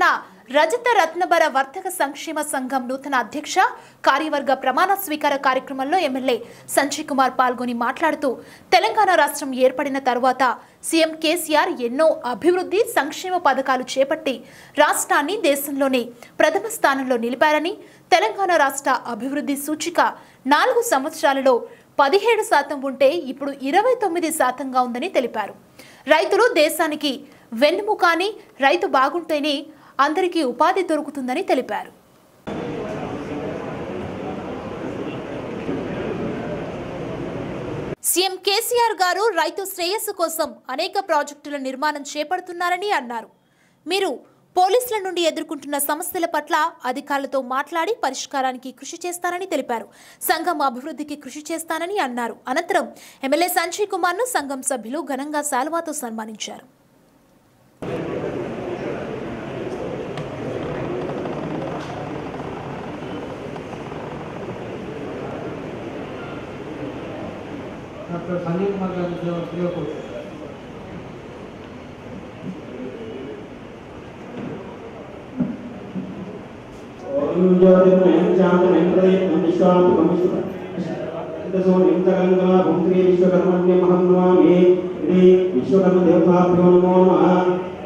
తెలంగాణ రజత రత్నబర వర్తక సంక్షేమ సంఘం నూతన అధ్యక్ష కార్యవర్గ ప్రమాణ స్వీకార కార్యక్రమంలో ఎమ్మెల్యే సంజయ్ కుమార్ పాల్గొని మాట్లాడుతూ తెలంగాణ రాష్ట్రం ఏర్పడిన తరువాత సీఎం కేసీఆర్ ఎన్నో అభివృద్ధి సంక్షేమ పథకాలు చేపట్టి రాష్ట్రాన్ని దేశంలోనే ప్రథమ స్థానంలో నిలిపారని తెలంగాణ రాష్ట్ర అభివృద్ధి సూచిక నాలుగు సంవత్సరాలలో పదిహేడు శాతం ఉంటే ఇప్పుడు ఇరవై తొమ్మిది శాతంగా ఉందని తెలిపారు రైతులు దేశానికి వెన్నుముక అని రైతు బాగుంటేనే అందరికీ ఉపాధి దొరుకుతుందని తెలిపారు సీఎం కేసీఆర్ గారు రైతు శ్రేయస్సు కోసం అనేక ప్రాజెక్టుల నిర్మాణం చేపడుతున్నారని అన్నారు మీరు పోలీసుల నుండి ఎదుర్కొంటున్న సమస్యల పట్ల అధికారులతో మాట్లాడి పరిష్కారానికి కృషి చేస్తానని తెలిపారు సంఘం అభివృద్ధికి కృషి చేస్తానని అన్నారు అనంతరం ఎమ్మెల్యే సంజయ్ కుమార్ ను సంఘం సభ్యులు ఘనంగా శాలువాతో సన్మానించారు డాక్టర్ సంజయ్ కుమార్ గారి ఉద్యోగం విశ్వకర్మ దేవతాభ్యో నమో నమః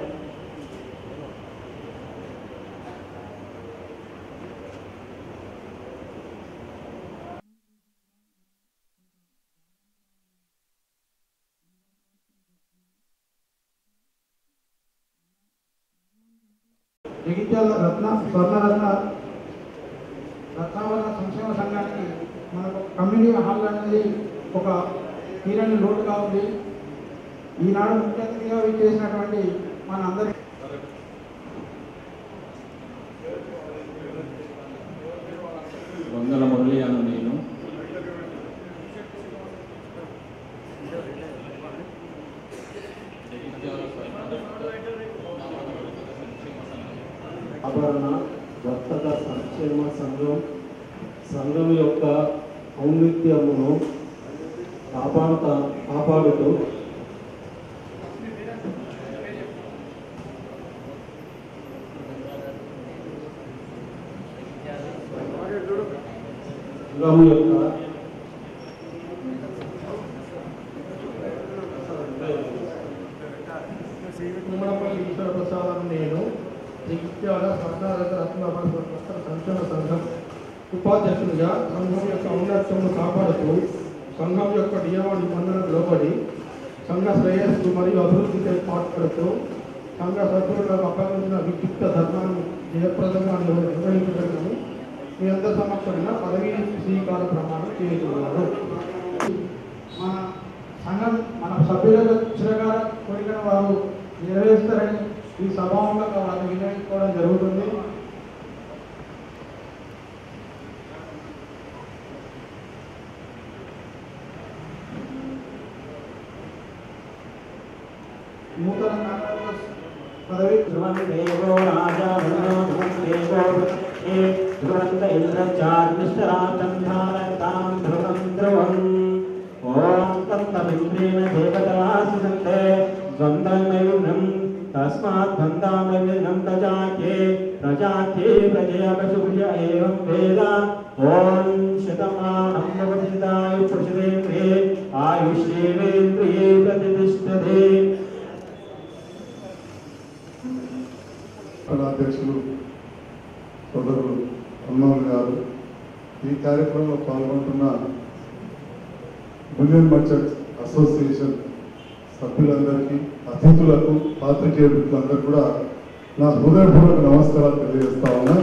జగిత్యాల రత్న స్వర్ణరత్న రత్నావరణ సంక్షేమ సంఘానికి మనకు కమ్యూనిటీ హాల్ అనేది ఒక తీరని లోటుగా ఉంది ఈనాడు ముఖ్య అతిథిగా చేసినటువంటి మన అందరి వందల మురళి అను నేను ఆభరణ వర్తక సంక్షేమ సంఘం సంఘం యొక్క ఔన్నత్యమును కాపాడుతా కాపాడుతూ సంఘం యొక్క కుమ్మడపల్లి ఈశ్వర ప్రసాదం నేను జగిత్యాల స్వర్ణరత్న రత్నావరణ వస్త్ర సంక్షేమ సంఘం ఉపాధ్యక్షునిగా సంఘం యొక్క ఔన్నత్యమును కాపాడుతూ సంఘం యొక్క నియమ నిబంధనలకు లోబడి సంఘ శ్రేయస్సు మరియు అభివృద్ధికి పాటుపడుతూ సంఘ సభ్యులకు అప్పగించిన విక్షిప్త ధర్మాన్ని జయప్రదంగా నిర్వహించగలను మీ అందరి సమక్షంగా పదవీ స్వీకార ప్రమాణం చేస్తున్నారు మన సంఘం మన సభ్యులకు చిరకాల కోరికను వారు నెరవేరుస్తారని ఈ సభాముఖంగా వారిని వినియోగించుకోవడం జరుగుతుంది నూతన కార్యవర్గ పదవి ధ్రువందేవో రాజా ధర్మో ధ్రువందేవో ఏ ధ్రువంత ఇంద్రచార్మిష్టరాజం ధారతాం ధ్రువం ధ్రువం ఓం తత్తమింద్రేణ దేవతవాసుదంతే ద్వంద్వనైర్నం తస్మాత్ ద్వంద్వనైర్నం ప్రజాఖ్యే ప్రజాఖ్యే ప్రజయపశుభుజ ఏవం వేద ఓం శతమానం భవతిదాయ పురుషదేంద్రియే ఆయుష్యేవేంద్రియే ప్రతిష్టతే అధ్యక్షులు సోదరులు హనుమాన్ గారు ఈ కార్యక్రమంలో పాల్గొంటున్న బులియన్ మర్చెంట్ అసోసియేషన్ సభ్యులందరికీ అతిథులకు పాత్రికేయ మిత్రులందరూ కూడా నా హృదయపూర్వక నమస్కారాలు తెలియజేస్తా ఉన్నా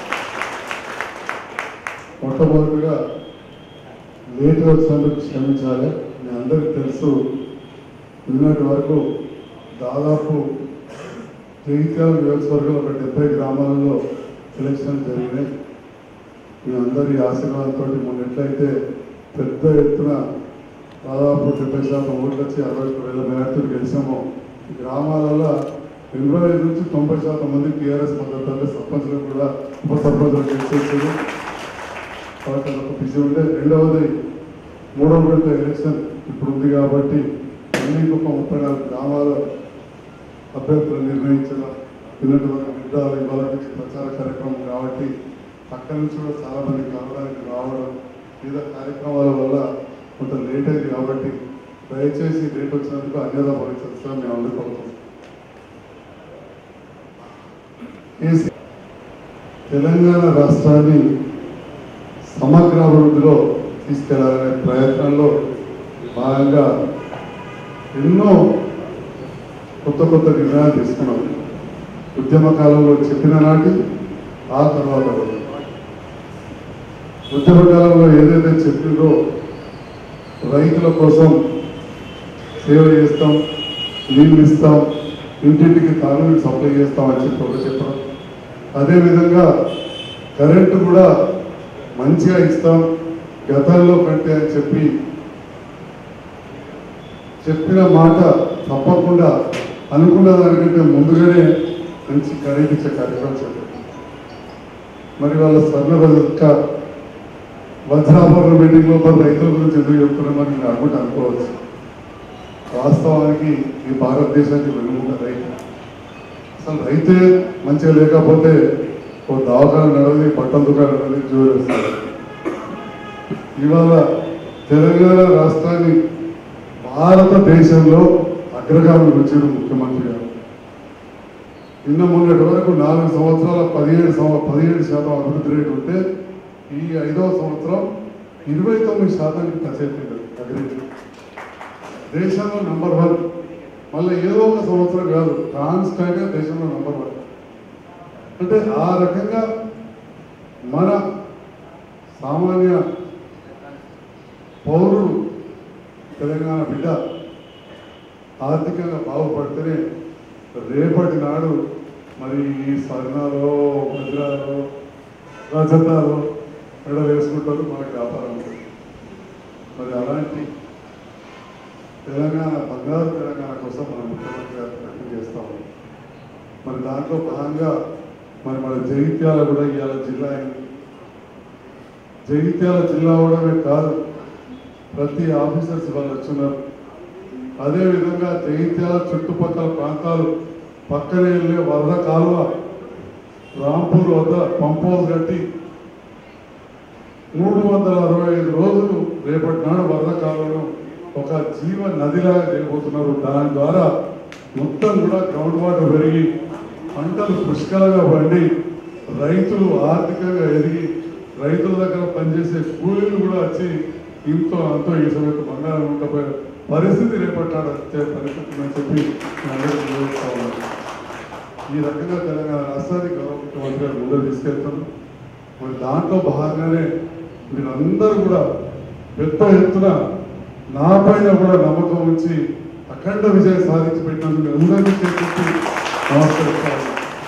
మొట్టమొదటిగా లేట్ వచ్చినందుకు క్షమించాలి మీ అందరికీ తెలుసు నిన్నటి వరకు దాదాపు జగిత్యాల నియోజకవర్గంలో ఒక డెబ్బై గ్రామాలలో ఎలక్షన్ జరిగినాయి మీ అందరి ఆశీర్వాదంతో మొన్న ఎట్లయితే పెద్ద ఎత్తున దాదాపు డెబ్బై శాతం ఓట్లు వచ్చి అరవై ఒక్క వేల మేరతో గెలిచామో ఈ గ్రామాలలో ఎనభై ఐదు నుంచి తొంభై శాతం మంది టీఆర్ఎస్ మద్దతు సర్పంచ్లు కూడా ఉప సర్పంచ్లు గెలిచేసారు కాబట్టి అదొక బిజీ ఉంటే రెండవది మూడవ విడత ఎలక్షన్ ఇప్పుడు ఉంది కాబట్టి అన్ని గొప్ప ముప్పై నాలుగు గ్రామాల అభ్యర్థులు నిర్ణయించడం విన్నటువంటి విద్యాలు ఇవాళ నుంచి ప్రచార కార్యక్రమం కాబట్టి అక్కడి నుంచి కూడా చాలా మంది కలవడానికి రావడం వివిధ కార్యక్రమాల వల్ల కొంత లేట్ అయింది కాబట్టి దయచేసి లేట్ వచ్చినందుకు అన్యదా భవిష్యత్తు మేము అందుకోవచ్చు కేసీ తెలంగాణ రాష్ట్రాన్ని సమగ్ర అభివృద్ధిలో తీసుకెళ్లాలనే ప్రయత్నంలో భాగంగా ఎన్నో కొత్త కొత్త నిర్ణయాలు తీసుకున్నాం ఉద్యమ కాలంలో చెప్పిన నాటి ఆ తర్వాత కూడా. ఉద్యమ కాలంలో ఏదైతే చెప్పిందో రైతుల కోసం సేవ చేస్తాం నీళ్ళు ఇస్తాం ఇంటింటికి తాగునీరు సప్లై చేస్తాం అని చెప్పి ఒకటి చెప్పడం అదేవిధంగా కరెంటు కూడా మంచిగా ఇస్తాం గతంలో కంటే అని చెప్పి చెప్పిన మాట తప్పకుండా అనుకున్న దానికంటే ముందుగానే మంచి కరెంట్ ఇచ్చే కార్యక్రమం చెప్పారు మరి వాళ్ళ స్వర్ణ బతుక వజ్రాభరణ మీటింగ్ లో మరి రైతుల గురించి ఎందుకు చెప్తున్నామని నేను అనుకుంటే అనుకోవచ్చు వాస్తవానికి ఈ భారతదేశానికి వెలుగుంట రైతు అసలు రైతే మంచిగా లేకపోతే ఓ దవాఖాన నడవది బట్టల దుకాణం నడవది జోడి వస్తుంది ఇవాళ తెలంగాణ రాష్ట్రాన్ని భారతదేశంలో అగ్రగామి వచ్చారు ముఖ్యమంత్రి గారు నిన్న మొన్నటి వరకు నాలుగు సంవత్సరాల పదిహేడు సంవ పదిహేడు శాతం అభివృద్ధి రేటు ఉంటే ఈ ఐదవ సంవత్సరం ఇరవై తొమ్మిది శాతానికి టచ్ అయిపోయింది అగ్రేట్ దేశంలో నంబర్ వన్ మళ్ళీ ఏదో ఒక సంవత్సరం కాదు కాన్స్టాంట్గా దేశంలో నంబర్ వన్ అంటే ఆ రకంగా మన సామాన్య పౌరుడు తెలంగాణ బిడ్డ ఆర్థికంగా బాగుపడితేనే రేపటి నాడు మరి ఈ స్వర్ణాలు వజ్రాలు రజతాలు మెడ వేసుకుంటారు మనకి వ్యాపారం ఉంటుంది మరి అలాంటి తెలంగాణ బంగారు తెలంగాణ కోసం మన ముఖ్యమంత్రి గారు ప్రయత్నం చేస్తా ఉన్నాం మరి దాంట్లో భాగంగా మరి మన జగిత్యాల కూడా ఇవాళ జిల్లా అయింది జగిత్యాల జిల్లా అవడమే కాదు ప్రతి ఆఫీసర్స్ వాళ్ళు వచ్చున్నారు అదేవిధంగా జగిత్యాల చుట్టుపక్కల ప్రాంతాలు పక్కనే వెళ్ళే వరద కాలువ రాంపూర్ వద్ద పంప్ హౌస్ కట్టి మూడు వందల అరవై ఐదు రోజులు రేపటి నాడు వరద కాలువను ఒక జీవ నదిలాగా చేయబోతున్నారు దాని ద్వారా మొత్తం కూడా గ్రౌండ్ వాటర్ పెరిగి పంటలు పుష్కలంగా పండి రైతులు ఆర్థికంగా ఎదిగి రైతుల దగ్గర పనిచేసే కూలీలు కూడా వచ్చి ఇంతో అంతో ఈ సమయంలో బంగారం ఉండకపోయే పరిస్థితి రేపట్టాడు వచ్చే పరిస్థితి అని చెప్పి నేను అందరికీ వివరిస్తా ఉన్నాను. ఈ రకంగా తెలంగాణ రాష్ట్రాన్ని గౌరవ ముఖ్యమంత్రి గారు ముందుకు తీసుకెళ్తాను మరి దాంట్లో భాగంగానే మీరందరూ కూడా పెద్ద ఎత్తున నా పైన కూడా నమ్మకం ఉంచి అఖండ విజయం సాధించి పెట్టినందుకు మీ అందరికీ చేసి నమస్కరిస్తాను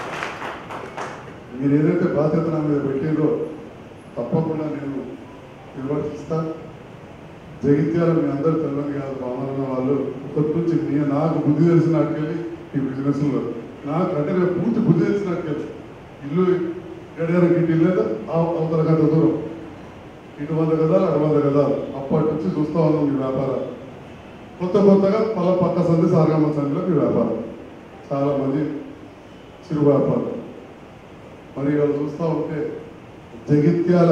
మీరు ఏదైతే బాధ్యత నా మీద పెట్టిందో తప్పకుండా నేను నిర్వర్తిస్తాను జగిత్యాల మీ అందరూ తెలియదు కాదు బాగున్న వాళ్ళు ఒకటి నుంచి నేను నాకు బుద్ధి తెలిసిన నాకెళ్ళి ఈ బిజినెస్లో నాకు అంటే నేను పూర్తి బుద్ధి తెలిసిన నాకెళ్ళి ఇల్లు గడియారం గిట్టి లేదా అవతల గంట దూరం ఇటు వంద గదాలు అటు వంద గదాలు అప్పటి నుంచి చూస్తూ ఉన్నాం మీ వ్యాపారం కొత్త కొత్తగా పల పక్క సంది సారగమ్మ సంధిలో మీ వ్యాపారం చాలా మంది చిరు వ్యాపారం మరి వాళ్ళు చూస్తూ ఉంటే జగిత్యాల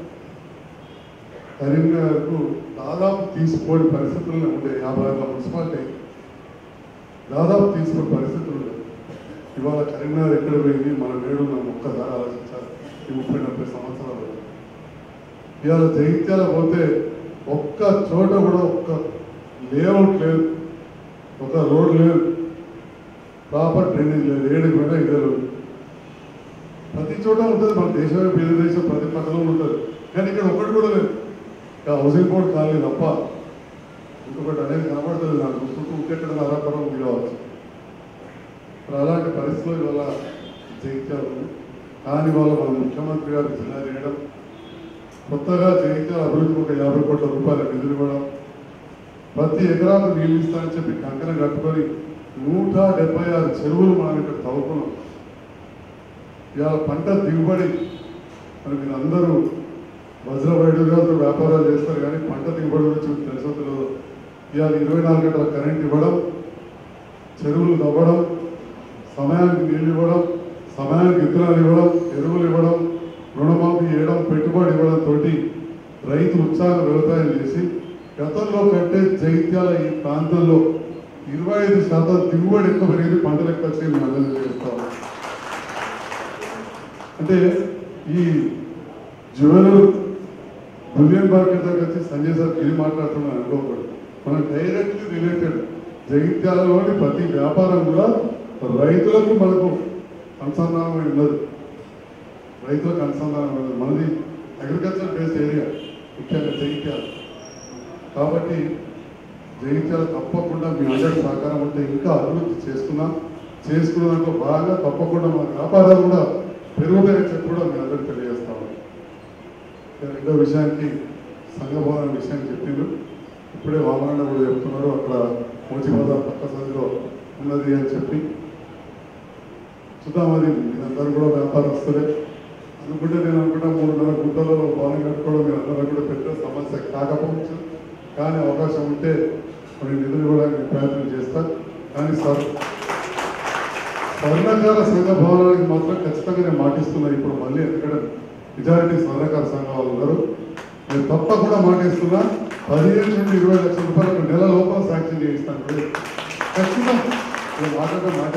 కరీంనగర్కు దాదాపు తీసుకోని పరిస్థితుల్లో ఉండే యాభై ఆరు మున్సిపాలిటీ దాదాపు తీసుకునే పరిస్థితులు ఉన్నాయి ఇవాళ కరీంనగర్ ఎక్కడ పోయింది మనం ఏడున్నాం ఒక్కసారి ఆలోచించాలి ఈ ముప్పై నలభై సంవత్సరాలు ఇవాళ జగిత్యాల పోతే ఒక్క చోట కూడా ఒక్క లేఅవుట్ లేదు ఒక రోడ్ లేదు ప్రాపర్ డ్రైనేజ్ లేదు ఏడుకు పోయినా ఇదే రోడ్ ప్రతి చోట ఉంటుంది మన దేశమే పేద దేశం ప్రతి పక్కన ఉంటుంది కానీ ఇక్కడ ఒక్కటి కూడా లేదు ఇక హౌసింగ్ బోర్డు కాలేదు తప్ప ఇంకొకటి అనేది కనబడుతుంది నాకు చూస్తుంటూ ఇంకెక్కడ నరాపరం ఉంది కావచ్చు మరి అలాంటి పరిస్థితులు ఇవాళ జగిత్యాల ఉంది కానీ వాళ్ళ మన ముఖ్యమంత్రి గారు జిల్లా చేయడం కొత్తగా జగిత్యాల అభివృద్ధికి ఒక యాభై కోట్ల రూపాయల నిధులు ఇవ్వడం ప్రతి ఎకరాకు నీళ్ళు ఇస్తానని చెప్పి కంకణం కట్టుకొని నూట డెబ్బై ఆరు చెరువులు మనం ఇక్కడ తవ్వుకున్నాం ఇవాళ పంట దిగుబడి మరి మీరు అందరూ వజ్ర వైద్యులతో వ్యాపారాలు చేస్తారు కానీ పంట దిగుబడి గురించి మీకు తెలుసో తెలియదు ఇవాళ ఇరవై నాలుగు గంటల కరెంట్ ఇవ్వడం చెరువులు తవ్వడం సమయానికి నీళ్ళు ఇవ్వడం సమయానికి విత్తనాలు ఇవ్వడం ఎరువులు ఇవ్వడం రుణమాఫీ చేయడం పెట్టుబడి ఇవ్వడం తోటి రైతులు ఉత్సాహ వ్యవసాయం చేసి గతంలో కంటే జైత్యాల ఈ ప్రాంతంలో ఇరవై ఐదు శాతం దిగుబడి ఎక్కువ పెరిగింది పంటలు ఎక్కువ వచ్చి మేము అందరికీ చేస్తాం అంటే ఈ జ్యువెలర్ బులియన్ మార్కెట్ దగ్గర వచ్చి సంజయ్ సార్ ఇది మాట్లాడుతున్నాను అనుకోకూడదు మనం డైరెక్ట్లీ రిలేటెడ్ జగిత్యాలలోని ప్రతి వ్యాపారం కూడా రైతులకు మనకు అనుసంధానం ఉన్నది రైతులకు అనుసంధానం ఉన్నది మనది అగ్రికల్చర్ బేస్డ్ ఏరియా ముఖ్యంగా జగిత్యాల కాబట్టి జగిత్యాల తప్పకుండా మీ అందరి సహకారం ఉంటే ఇంకా అభివృద్ధి చేసుకున్నాం చేసుకున్న దాంట్లో బాగా తప్పకుండా మన వ్యాపారాలు కూడా పెరుగుతాయని చెప్పి కూడా మీ అందరికి తెలియజేస్తాము ఇక రెండో విషయానికి సంఘభవనం విషయాన్ని చెప్పిండ్రు ఇప్పుడే వామరణ కూడా చెప్తున్నారు అక్కడ మోచిబజార్ పక్క సంధిలో ఉన్నది అని చెప్పి చూద్దాం అది మీరందరూ కూడా వ్యాపారస్తులే అనుకుంటే నేను అనుకుంటా మూడున్నర గుంటలలో భవనం కట్టుకోవడం మీరందరూ కూడా పెద్ద సమస్య కాకపోవచ్చు కానీ అవకాశం ఉంటే కొన్ని నిధులు ఇవ్వడానికి ప్రయత్నం చేస్తా కానీ సార్ స్వర్ణకార సంఘ భవనానికి మాత్రం ఖచ్చితంగా నేను మాటిస్తున్నా ఇప్పుడు మళ్ళీ ఎందుకంటే మెజారిటీ స్వర్ణకార సంఘ వాళ్ళు ఉన్నారు నేను తప్పకుండా మాటిస్తున్నా పదిహేను నుండి ఇరవై లక్షల రూపాయలకు నెల లోపల శాంక్షన్ చేయిస్తాను ఇప్పుడు ఖచ్చితంగా నేను మాట్లాడడం మాట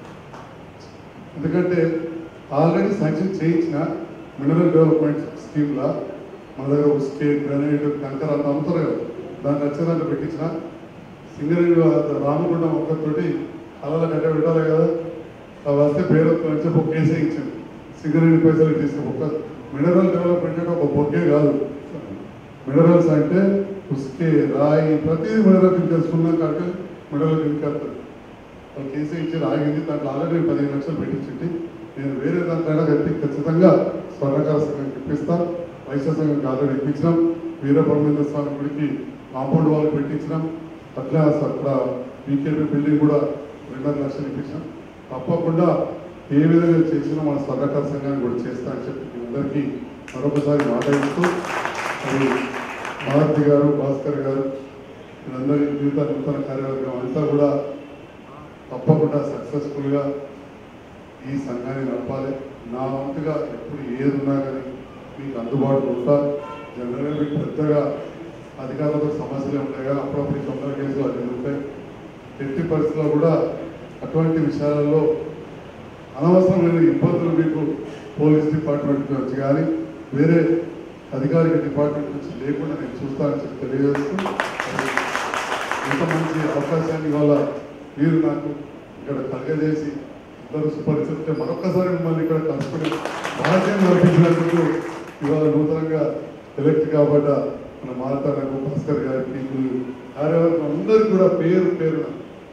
ఎందుకంటే ఆల్రెడీ శాంక్షన్ చేయించిన మినరల్ డెవలప్మెంట్ స్కీమ్లా మన దగ్గర ఉస్కే గ్రనైట్ కంకర అంత అమ్ముతారు కదా దాన్ని నచ్చేదాంట్లో పెట్టించిన సింగరేణి రామగుండం ఒక్కతోటి అలా గడ్డ పెట్టాలి కదా అవి వస్తే పేరు వచ్చి ఒక కేసే ఇచ్చింది సింగరేణి పైసలు తీసుకుని ఒక మినరల్ డెవలప్మెంట్ అంటే ఒక బొగ్గే కాదు మినరల్స్ అంటే ఉస్కే రాయి ప్రతిదీ మినరల్ తెలుసుకున్నాం కాబట్టి మినరల్ కిందకి వాళ్ళు కేసీ ఇచ్చి ఆగింది దాంట్లో ఆల్రెడీ పదిహేను లక్షలు పెట్టించింది నేను వేరే దాంట్లో కట్టి ఖచ్చితంగా స్వర్ణకార సంఘానికి ఇప్పిస్తాను వైశ్య సంఘానికి ఆల్రెడీ ఇప్పించినాం వీరబ్రహ్మేంద్ర స్వామి గుడికి కాంపౌండ్ వాళ్ళు పెట్టించినాం అట్లా అక్కడ పీకేపీ బిల్డింగ్ కూడా రెండున్నర లక్షలు ఇప్పించినాం తప్పకుండా ఏ విధంగా చేసినా మన స్వర్ణకార సంఘాన్ని కూడా చేస్తా అని చెప్పి మీ అందరికీ మరొకసారి మాట ఇస్తూ మరి మారుతి గారు భాస్కర్ గారు వీళ్ళందరి జీవిత నూతన కార్యవర్గం అంతా కూడా తప్పకుండా సక్సెస్ఫుల్గా ఈ సంఘాన్ని నడపాలి నా వంతుగా ఎప్పుడు ఏది ఉన్నా కానీ మీకు అందుబాటులో ఉంటా జనరల్గా మీకు పెద్దగా అధికారులతో సమస్యలే ఉంటాయి కానీ అప్పుడప్పుడు ఈ తొందర కేసులు అన్ని ఉంటాయి ఎట్టి పరిస్థితుల్లో కూడా అటువంటి విషయాలలో అనవసరమైన ఇబ్బందులు మీకు పోలీస్ డిపార్ట్మెంట్ నుంచి కానీ వేరే అధికారిక డిపార్ట్మెంట్ నుంచి లేకుండా నేను చూస్తానని చెప్పి తెలియజేస్తూ మరి ఇంత మంచి అవకాశాన్ని ఇవాళ మీరు నాకు ఇక్కడ కలగజేసి ఇద్దరు సుపరిచితే మరొకసారి మిమ్మల్ని ఇక్కడ కలుసుకుని భాగ్యం నడిపించినందుకు ఇవాళ నూతనంగా ఎలక్ట్ కాబట్ట మన మాతాలకు భాస్కర్ గారికి మీరు కార్యవర్గం అందరికీ కూడా పేరు పేరున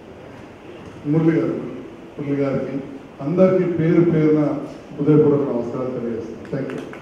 మురళి గారు మురళి గారికి అందరికీ పేరు పేరున హృదయపూర్వక నమస్కారాలు తెలియజేస్తాను థ్యాంక్ యూ